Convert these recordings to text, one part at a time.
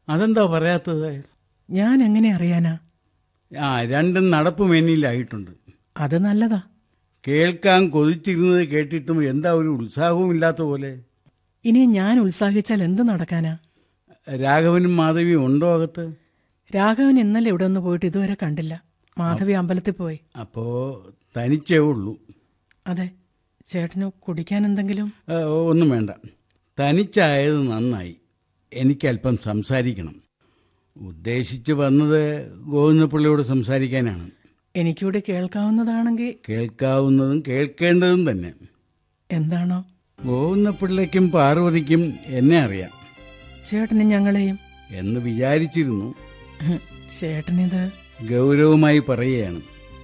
അതെന്താ പറയാത്തത് ഞാൻ എങ്ങനെ അറിയാനാ ആ രണ്ടും നടപ്പുമേനിയിലായിട്ടുണ്ട് അത് നല്ലതാ കേൾക്കാൻ കൊതിച്ചിരുന്നത് കേട്ടിട്ടും എന്താ ഒരു ഉത്സാഹവും ഇല്ലാത്ത പോലെ ഇനി ഞാൻ ഉത്സാഹിച്ചാൽ എന്ത് നടക്കാനാ രാഘവനും മാധവിയും ഉണ്ടോ അകത്ത് രാഘവൻ ഇന്നലെ ഇവിടെ ഒന്ന് പോയിട്ട് ഇതുവരെ കണ്ടില്ല മാധവി അമ്പലത്തിൽ പോയി അപ്പോ തനിച്ചേ ഉള്ളൂ അതെ ചേട്ടന് കുടിക്കാൻ എന്തെങ്കിലും ആ, ഒന്നും വേണ്ട തനിച്ചായത് നന്നായി എനിക്കല്പം സംസാരിക്കണം ഉദ്ദേശിച്ച് വന്നത് ഗോവിന്ദപിള്ളയോട് സംസാരിക്കാനാണ് എനിക്കൂടി കേൾക്കാവുന്നതാണെങ്കിൽ കേൾക്കാവുന്നതും കേൾക്കേണ്ടതും തന്നെ എന്താണോ ഗോവിന്ദപിള്ളയ്ക്കും പാർവതിക്കും എന്നെ അറിയാം ചേട്ടനും ഞങ്ങളെയും എന്ന് വിചാരിച്ചിരുന്നു ഹ്, ചേട്ടനിത് ഗൗരവമായി പറയുകയാണ്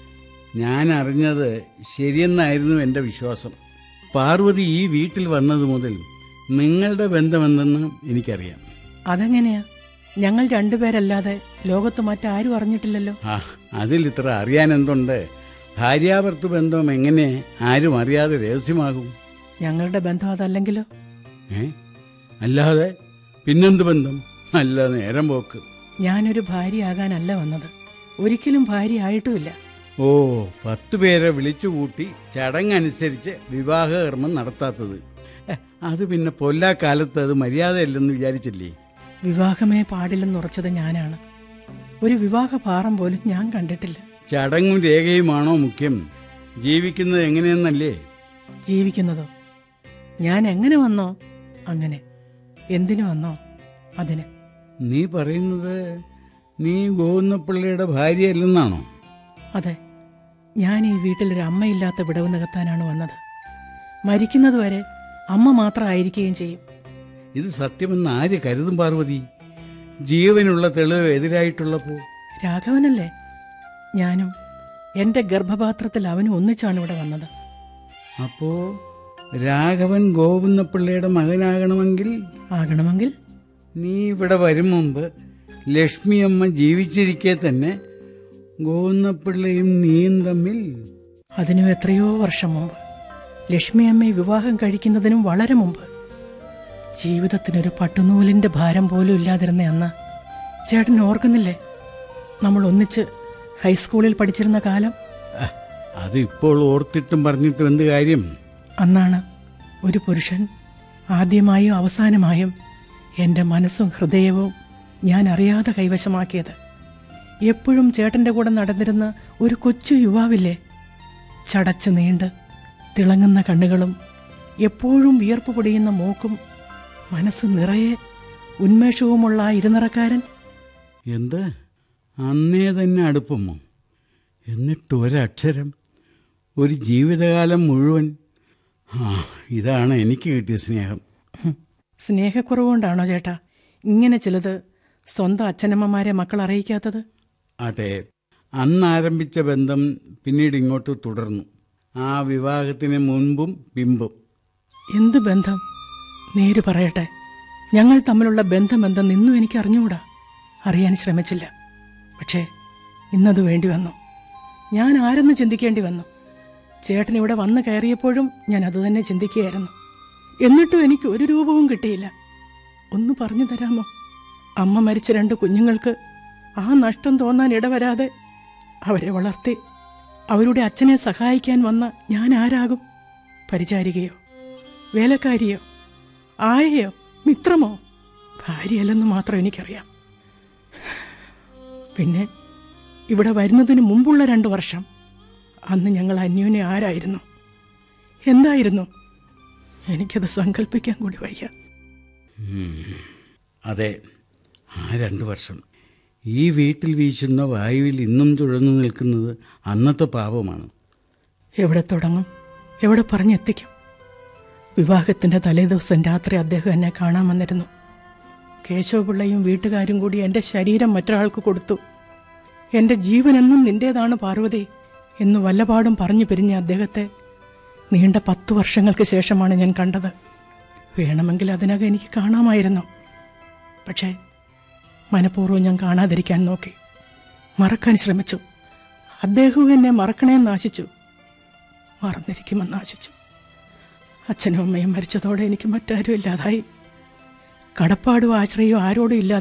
ഞാൻ അറിഞ്ഞത് ശരിയെന്നായിരുന്നു എൻ്റെ വിശ്വാസം പാർവതി ഈ വീട്ടിൽ വന്നത് മുതൽ നിങ്ങളുടെ ബന്ധമെന്തെന്ന് എനിക്കറിയാം അതെങ്ങനെയാ ഞങ്ങൾ രണ്ടുപേരല്ലാതെ ലോകത്ത് മറ്റാരും അറിഞ്ഞിട്ടില്ലല്ലോ ആ അതിൽ ഇത്ര അറിയാൻ എന്തുണ്ട് ഭാര്യാഭർത്തൃ ബന്ധം എങ്ങനെ ആരും അറിയാതെ രഹസ്യമാകും ഞങ്ങളുടെ ബന്ധം അതല്ലെങ്കിലോ ഏ അല്ലാതെ പിന്നെന്ത് ബന്ധം നല്ല നേരം പോക്ക് ഞാനൊരു ഭാര്യയാകാനല്ല വന്നത് ഒരിക്കലും ഭാര്യ ആയിട്ടുമില്ല ഓ പത്ത് പേരെ വിളിച്ചുകൂട്ടി ചടങ്ങനുസരിച്ച് വിവാഹകർമ്മം നടത്താത്തത് എ, അത് പിന്നെ പൊല്ലാക്കാലത്ത് അത് മര്യാദയല്ലെന്ന് വിചാരിച്ചില്ലേ വിവാഹമേ പാടില്ലെന്ന് ഉറച്ചത് ഞാനാണ് ഒരു വിവാഹ പാറം പോലും ഞാൻ കണ്ടിട്ടില്ല ചടങ്ങും രേഖയുമാണോ മുഖ്യം ജീവിക്കുന്നത് എങ്ങനെയെന്നല്ലേ ജീവിക്കുന്നതോ ഞാൻ എങ്ങനെ വന്നോ അങ്ങനെ എന്തിനു വന്നോ അതിന് നീ പറയുന്നത് നീ ഗോവിന്ദപിള്ളയുടെ ഭാര്യയല്ലെന്നാണോ അതെ ഞാൻ ഈ വീട്ടിലൊരു അമ്മയില്ലാത്ത വിടവ് നികത്താനാണ് വന്നത് മരിക്കുന്നതുവരെ അമ്മ മാത്രമായിരിക്കുകയും ചെയ്യും ഇത് സത്യമെന്ന് ആര് കരുതും പാർവതി ജീവനുള്ള തെളിവ് എതിരായിട്ടുള്ളപ്പോ രാഘവനല്ലേ ഞാനും എന്റെ ഗർഭപാത്രത്തിൽ അവനും ഒന്നിച്ചാണ് ഇവിടെ വന്നത് അപ്പോ രാഘവൻ ഗോവിന്ദപിള്ളയുടെ മകനാകണമെങ്കിൽ ആകണമെങ്കിൽ നീ ഇവിടെ വരും മുമ്പ് ലക്ഷ്മിയമ്മ ജീവിച്ചിരിക്കെ തന്നെ ഗോവിന്ദപിള്ളയും നീയും തമ്മിൽ അതിനും എത്രയോ വർഷം മുമ്പ് ലക്ഷ്മി അമ്മയെ വിവാഹം കഴിക്കുന്നതിനും വളരെ മുമ്പ് ജീവിതത്തിനൊരു പട്ടുനൂലിന്റെ ഭാരം പോലും ഇല്ലാതിരുന്ന അന്ന് ചേട്ടൻ ഓർക്കുന്നില്ലേ നമ്മൾ ഒന്നിച്ച് ഹൈസ്കൂളിൽ പഠിച്ചിരുന്ന കാലം അഹ്, അത് ഇപ്പോൾ ഓർത്തിട്ടും പറഞ്ഞിട്ടും എന്ത് കാര്യം അന്നാണ് ഒരു പുരുഷൻ ആദ്യമായും അവസാനമായും എൻ്റെ മനസ്സും ഹൃദയവും ഞാൻ അറിയാതെ കൈവശമാക്കിയത് എപ്പോഴും ചേട്ടൻ്റെ കൂടെ നടന്നിരുന്ന ഒരു കൊച്ചു യുവാവില്ലേ ചടച്ചു നീണ്ട് തിളങ്ങുന്ന കണ്ണുകളും എപ്പോഴും വിയർപ്പ് പൊടിയുന്ന മൂക്കും മനസ്സ് നിറയെ ഉന്മേഷവുമുള്ള ആ ഇരുനിറക്കാരൻ എന്ത് അന്നേ തന്നെ അടുപ്പമോ എന്നിട്ട് ഒരക്ഷരം ഒരു ജീവിതകാലം മുഴുവൻ ആ ഇതാണ് എനിക്ക് കിട്ടിയ സ്നേഹം ഹും, സ്നേഹക്കുറവുകൊണ്ടാണോ ചേട്ടാ ഇങ്ങനെ ചിലത് സ്വന്തം അച്ഛനമ്മമാരെ മക്കൾ അറിയിക്കാത്തത് ആട്ടെ അന്ന് ആരംഭിച്ച ബന്ധം പിന്നീട് ഇങ്ങോട്ട് തുടർന്നു ആ വിവാഹത്തിന് മുൻപും പിമ്പും എന്ത് ബന്ധം നേര് പറയട്ടെ ഞങ്ങൾ തമ്മിലുള്ള ബന്ധം എന്തെന്ന് ഇന്നും എനിക്ക് അറിഞ്ഞുകൂടാ അറിയാൻ ശ്രമിച്ചില്ല പക്ഷേ ഇന്നത് വേണ്ടി വന്നു ഞാൻ ആരെന്ന് ചിന്തിക്കേണ്ടി വന്നു ചേട്ടൻ ഇവിടെ വന്ന് കയറിയപ്പോഴും ഞാൻ അത് തന്നെ ചിന്തിക്കുകയായിരുന്നു എന്നിട്ടും എനിക്ക് ഒരു രൂപവും കിട്ടിയില്ല ഒന്ന് പറഞ്ഞു തരാമോ അമ്മ മരിച്ച രണ്ട് കുഞ്ഞുങ്ങൾക്ക് ആ നഷ്ടം തോന്നാൻ ഇടവരാതെ അവരെ വളർത്തി അവരുടെ അച്ഛനെ സഹായിക്കാൻ വന്ന ഞാൻ ആരാകും പരിചാരികയോ വേലക്കാരിയോ ആയയോ മിത്രമോ ഭാര്യയല്ലെന്ന് മാത്രം എനിക്കറിയാം പിന്നെ ഇവിടെ വരുന്നതിന് മുമ്പുള്ള രണ്ടു വർഷം അന്ന് ഞങ്ങൾ അന്യോന്യം ആരായിരുന്നു എന്തായിരുന്നു എനിക്കത് സങ്കല്പിക്കാൻ കൂടി വയ്യ അതെ ആ രണ്ടു വർഷം ഈ വീട്ടിൽ വീശുന്ന വായുവിൽ ഇന്നും തുഴന്നു നിൽക്കുന്നത് അന്നത്തെ പാപമാണ് എവിടെ തുടങ്ങും എവിടെ പറഞ്ഞെത്തിക്കും വിവാഹത്തിന്റെ തലേദിവസം രാത്രി അദ്ദേഹം എന്നെ കാണാൻ വന്നിരുന്നു കേശവപിള്ളയും വീട്ടുകാരും കൂടി എന്റെ ശരീരം മറ്റൊരാൾക്ക് കൊടുത്തു എന്റെ ജീവൻ എന്നും നിന്റേതാണ് പാർവതി എന്ന് വല്ലപാടും പറഞ്ഞു പിരിഞ്ഞ അദ്ദേഹത്തെ നീണ്ട പത്തു വർഷങ്ങൾക്ക് ശേഷമാണ് ഞാൻ കണ്ടത് വേണമെങ്കിൽ അതിനകം എനിക്ക് കാണാമായിരുന്നു പക്ഷേ മനഃപൂർവ്വം ഞാൻ കാണാതിരിക്കാൻ നോക്കി മറക്കാൻ ശ്രമിച്ചു അദ്ദേഹവും എന്നെ മറക്കണേന്ന് ആശിച്ചു മറന്നിരിക്കുമെന്ന് ആശിച്ചു അച്ഛനും അമ്മയും മരിച്ചതോടെ എനിക്ക് മറ്റാരും ഇല്ലാതായി കടപ്പാടും ആശ്രയവും ആരോടും ഇല്ലാതെ